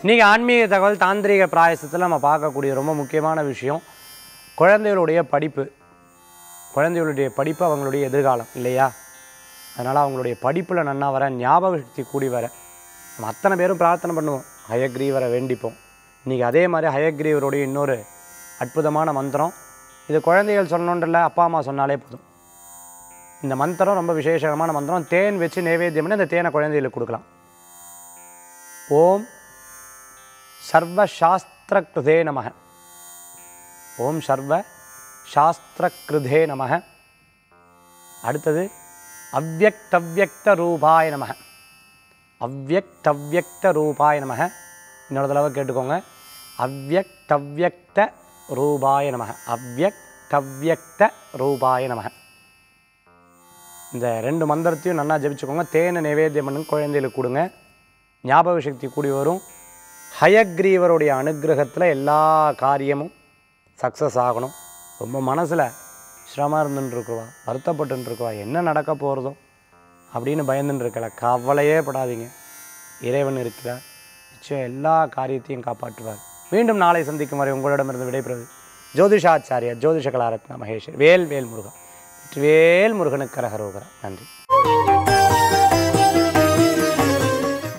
இன்றைக்கி ஆன்மீக தகவல் தாந்திரிக பிராயசத்தில் நம்ம பார்க்கக்கூடிய ரொம்ப முக்கியமான விஷயம் குழந்தைகளுடைய படிப்பு குழந்தைகளுடைய படிப்பு அவங்களுடைய எதிர்காலம் இல்லையா அதனால் அவங்களுடைய படிப்பில் நன்னா வர ஞாபக சக்தி கூடி வர நம்ம அத்தனை பேரும் பிரார்த்தனை பண்ணுவோம் ஹயக்ரீவரை வேண்டிப்போம் இன்றைக்கி அதே மாதிரி ஹயக்ரீவருடைய இன்னொரு அற்புதமான மந்திரம் இது குழந்தைகள் சொல்லணுன்றல அப்பா அம்மா சொன்னாலே போதும் இந்த மந்திரம் ரொம்ப விசேஷமான மந்திரம் தேன் வச்சு நைவேத்தியம் பண்ணி அந்த தேனை குழந்தைகளுக்கு கொடுக்கலாம் ஓம் சர்வ சாஸ்திர கிருதே நமக ஓம் சர்வ சாஸ்திர கிருதே நமக அடுத்தது அவ்வக்தவ்யக்த ரூபாய நமக அவ்வக்தவ்யக்த ரூபாய நமக இன்னொரு தடவை கேட்டுக்கோங்க அவ்வக்தவ்யக்த ரூபாய நமக அவ்வக்தவ்யக்த ரூபாய நமக இந்த ரெண்டு மந்திரத்தையும் நல்லா ஜெபிச்சுக்கோங்க தேனை நைவேத்தியம் பண்ணுங்க குழந்தைகளுக்கு கொடுங்க ஞாபக சக்தி கூடி வரும் ஹயக்ரீவருடைய அனுகிரகத்தில் எல்லா காரியமும் சக்ஸஸ் ஆகணும் ரொம்ப மனசில் சிரமம் இருந்துட்டுருக்குவா வருத்தப்பட்டுருக்குவா என்ன நடக்க போகிறதோ அப்படின்னு பயந்துட்டு இருக்கல கவலையே படாதீங்க இறைவன் இருக்கிறார் நிச்சயம் எல்லா காரியத்தையும் காப்பாற்றுவார் மீண்டும் நாளை சந்திக்கும் வரை உங்களிடமிருந்து விடைபெறுவது ஜோதிஷாச்சாரியா ஜோதிஷ கலாரத்ன மகேஷ் வேல் வேல் முருகன் வேல் முருகனுக்கு கரகரோகரா நன்றி